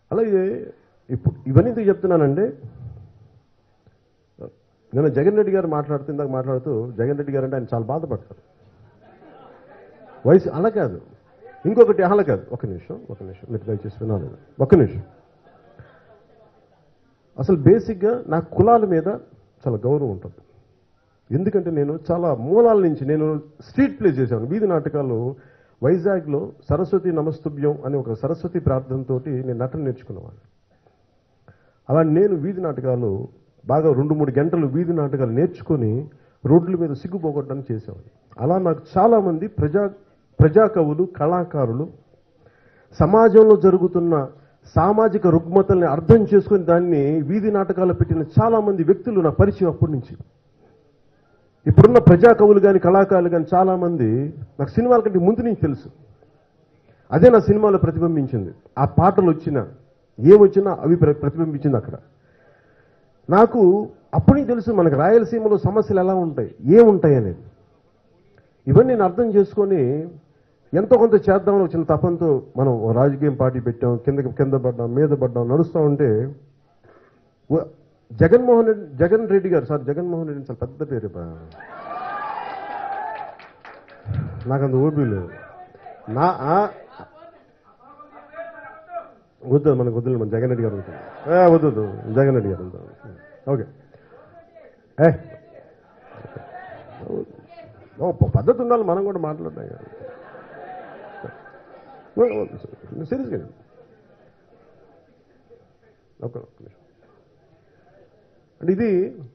అలాగే ఇప్పుడు ఇవన్నీ ఎందుకు చెప్తున్నానంటే నేను జగన్ రెడ్డి గారు మాట్లాడుతూ ఇందాక మాట్లాడుతూ జగన్ రెడ్డి గారు అంటే ఆయన చాలా బాధపడతారు వయసు అలా కాదు ఇంకొకటి అలా కాదు ఒక నిమిషం ఒక నిమిషం మీరు దయచేసి వినాలి ఒక నిమిషం అసలు బేసిక్గా నాకు కులాల మీద చాలా గౌరవం ఉంటుంది ఎందుకంటే నేను చాలా మూలాల నుంచి నేను స్ట్రీట్ ప్లే చేశాను వీధి నాటకాలు వైజాగ్లో సరస్వతి నమస్తుభ్యం అనే ఒక సరస్వతి ప్రార్థనతో నేను నటన నేర్చుకున్నవాడిని అలా నేను వీధి నాటకాలు బాగా రెండు మూడు గంటలు వీధి నాటకాలు నేర్చుకొని రోడ్ల మీద సిగ్గు పోగొట్టడానికి చేసేవాడిని అలా నాకు చాలామంది ప్రజా ప్రజా కవులు కళాకారులు సమాజంలో జరుగుతున్న సామాజిక రుగ్మతల్ని అర్థం చేసుకుని దాన్ని వీధి నాటకాలు పెట్టిన చాలామంది వ్యక్తులు నా పరిచయం అప్పటి నుంచి ఇప్పుడున్న ప్రజా కవులు కానీ కళాకారులు కానీ చాలామంది నాకు సినిమాల కంటే ముందు నుంచి తెలుసు అదే నా సినిమాలో ప్రతిబింబించింది ఆ పాటలు వచ్చినా ఏమొచ్చినా అవి ప్ర- ప్రతిబింబించింది అక్కడ నాకు అప్పటి నుంచి తెలుసు మనకు రాయలసీమలో సమస్యలు ఎలా ఉంటాయి ఏముంటాయి అనేది ఇవన్నీ నేను అర్థం చేసుకొని ఎంతో కొంత చేద్దామని ఒక చిన్న తపంతో మనం ఓ రాజకీయం పార్టీ పెట్టాం కిందకి కింద పడ్డాం మీద పడ్డాం నడుస్తూ ఉంటే వ- జగన్మోహన్ రెడ్డి జగన్ రెడ్డి గారు సార్ జగన్మోహన్ రెడ్డి చాలా పెద్ద పేరు బా. నాకు అంత ఓపి లేదు నా ఆ- వద్దు మనకు వద్దు మన జగన్ రెడ్డి గారు ఉంటారు ఏ, వద్దు వద్దు జగన్ రెడ్డి గారు ఉంటారు ఓకే ఏ ఓ ప- పద్ధతి ఉండాలి మనం కూడా మాట్లాడడం కదా. సీరియస్గా ఒక ఒక్క నిమిషం అంటే ఇది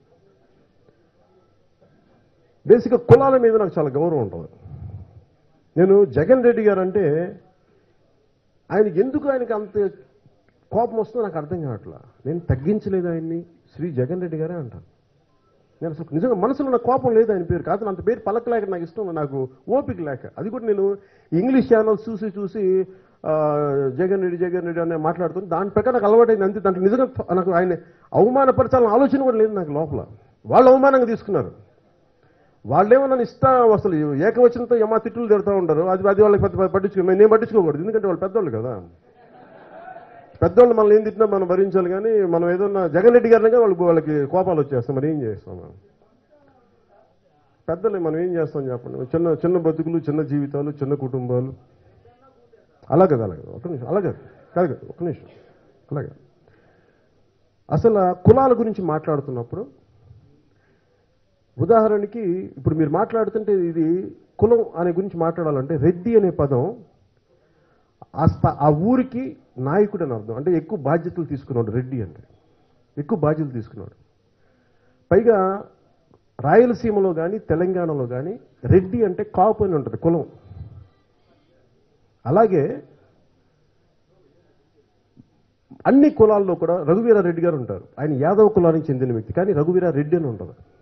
బేసిక్గా కులాల మీద నాకు చాలా గౌరవం ఉంటుంది నేను జగన్ రెడ్డి గారు అంటే ఆయనకి ఎందుకు ఆయనకి అంత కోపం వస్తుందో నాకు అర్థం కావట్లా నేను తగ్గించలేదు ఆయన్ని శ్రీ జగన్ రెడ్డి గారే అంటాను నేను అసలు నిజంగా మనసులో నాకు కోపం లేదు ఆయన పేరు కాదు అంత పేరు పలకలేక నాకు ఇష్టం నాకు ఓపిక లేక అది కూడా నేను ఇంగ్లీష్ ఛానల్స్ చూసి చూసి ఆ, జగన్ రెడ్డి జగన్ రెడ్డి అనే మాట్లాడుతుంది దాని ప్రకారం నాకు అలవాటైంది అంతే దాంట్లో నిజంగా నాకు ఆయన అవమానపరచాలని ఆలోచన కూడా లేదు నాకు లోపల వాళ్ళు అవమానంగా తీసుకున్నారు వాళ్ళేమో నన్ను ఇష్టం అసలు ఏకవచనంతో ఏమా తిట్టులు తిడుతూ ఉంటారు అది అది వాళ్ళకి పెద్ద పట్టించుకో నేను పట్టించుకోకూడదు ఎందుకంటే వాళ్ళు పెద్దోళ్ళు కదా పెద్దోళ్ళు మనల్ని ఏం తిట్టినా మనం భరించాలి కానీ మనం ఏదన్నా జగన్ రెడ్డి గారినగా వాళ్ళకి వాళ్ళకి కోపాలు వచ్చేస్తాం మరి ఏం చేస్తాం మనం పెద్దలు మనం ఏం చేస్తాం చెప్పండి చిన్న చిన్న బతుకులు చిన్న జీవితాలు చిన్న కుటుంబాలు అలాగే అలాగే ఒక నిమిషం అలాగే కాదు కాదు ఒక నిమిషం అలాగే అసలు ఆ కులాల గురించి మాట్లాడుతున్నప్పుడు ఉదాహరణకి ఇప్పుడు మీరు మాట్లాడుతుంటే ఇది కులం అనే గురించి మాట్లాడాలంటే రెడ్డి అనే పదం ఆ స్థా ఆ ఊరికి నాయకుడు అని అర్థం అంటే ఎక్కువ బాధ్యతలు తీసుకున్నాడు రెడ్డి అంటే ఎక్కువ బాధ్యతలు తీసుకున్నాడు పైగా రాయలసీమలో కానీ తెలంగాణలో కానీ రెడ్డి అంటే కాపు అని ఉంటుంది కులం అలాగే అన్ని కులాల్లో కూడా రఘువీరారెడ్డి గారు ఉంటారు ఆయన యాదవ కులానికి చెందిన వ్యక్తి కానీ రఘువీరారెడ్డి అని ఉంటుంది